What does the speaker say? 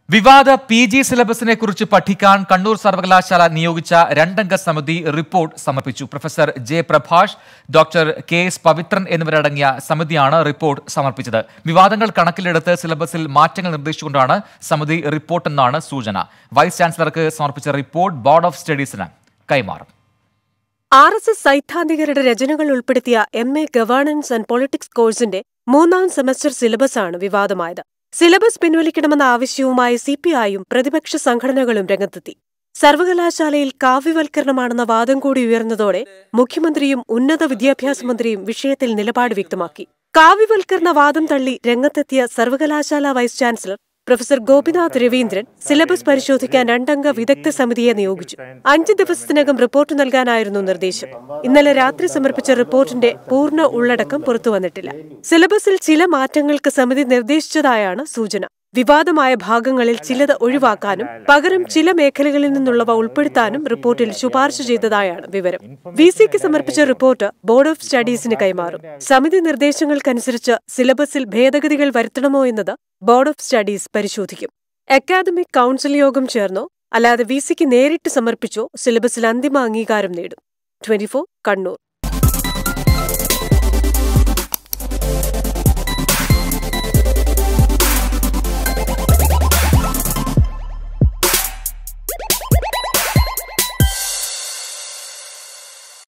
വിവാദ P G സിലബസിനെ കുറിച്ച് പഠിക്കാൻ കണ്ണൂർ സർവകലാശാല നിയോഗിച്ച രണ്ടംഗ സമിതി റിപ്പോർട്ട് സമർപ്പിച്ചു professor J Prabhash doctor K S Pavithran എന്നിവരടങ്ങിയ സമിതിയാണ് റിപ്പോർട്ട് സമർപ്പിച്ചത് വിവാദങ്ങൾ കണക്കിലെടുത്ത് സിലബസിൽ മാറ്റങ്ങൾ നിർദ്ദേശിച്ചുകൊണ്ടാണ് സമിതി റിപ്പോർട്ടെന്നാണ് സൂചന വൈസ് ചാൻസലർക്ക് സമർപ്പിച്ച റിപ്പോർട്ട് ബോർഡ് ഓഫ് സ്റ്റഡീസിന് കൈമാറും ആർ എസ് എസ് സൈദ്ധാന്തികരുടെ രചനകൾ ഉൾപ്പെടുത്തിയ M A governance and politics കോഴ്സിന്റെ മൂന്നാം സെമസ്റ്റർ സിലബസാണ് വിവാദമായത് സിലബസ് പിൻവലിക്കണമെന്ന ആവശ്യവുമായി സിപിഐയും പ്രതിപക്ഷ സംഘടനകളും രംഗത്തെത്തി സർവകലാശാലയിൽ കാവ്യവൽക്കരണമാണെന്ന വാദം കൂടി ഉയർന്നതോടെ മുഖ്യമന്ത്രിയും ഉന്നത വിദ്യാഭ്യാസ മന്ത്രിയും വിഷയത്തിൽ നിലപാട് വ്യക്തമാക്കി കാവ്യവൽക്കരണ വാദം തള്ളി രംഗത്തെത്തിയ സർവകലാശാല vice chancellor professor Gopinath Raveendran syllabus പരിശോധിക്കാൻ രണ്ടംഗ വിദഗ്ധ സമിതിയെ നിയോഗിച്ചു അഞ്ച് ദിവസത്തിനകം റിപ്പോർട്ട് നൽകാനായിരുന്നു നിർദ്ദേശം ഇന്നലെ രാത്രി സമർപ്പിച്ച റിപ്പോർട്ടിന്റെ പൂർണ്ണ ഉള്ളടക്കം പുറത്തുവന്നിട്ടില്ല സിലബസിൽ ചില മാറ്റങ്ങൾക്ക് സമിതി നിർദ്ദേശിച്ചതായാണ് സൂചന വിവാദമായ ഭാഗങ്ങളിൽ ചിലത് ഒഴിവാക്കാനും പകരം ചില മേഖലകളിൽ നിന്നുള്ളവ ഉൾപ്പെടുത്താനും റിപ്പോർട്ടിൽ ശുപാർശ ചെയ്തതായാണ് വിവരം വി സിക്ക് സമർപ്പിച്ച റിപ്പോർട്ട് ബോർഡ് ഓഫ് സ്റ്റഡീസിന് കൈമാറും സമിതി നിർദ്ദേശങ്ങൾക്കനുസരിച്ച് സിലബസിൽ ഭേദഗതികൾ വരുത്തണമോ എന്നത് ബോർഡ് ഓഫ് സ്റ്റഡീസ് പരിശോധിക്കും അക്കാദമിക് കൌൺസിൽ യോഗം ചേർന്നോ അല്ലാതെ വി സിക്ക് നേരിട്ട് സമർപ്പിച്ചോ സിലബസിൽ അന്തിമ അംഗീകാരം നേടും ട്വന്റി കണ്ണൂർ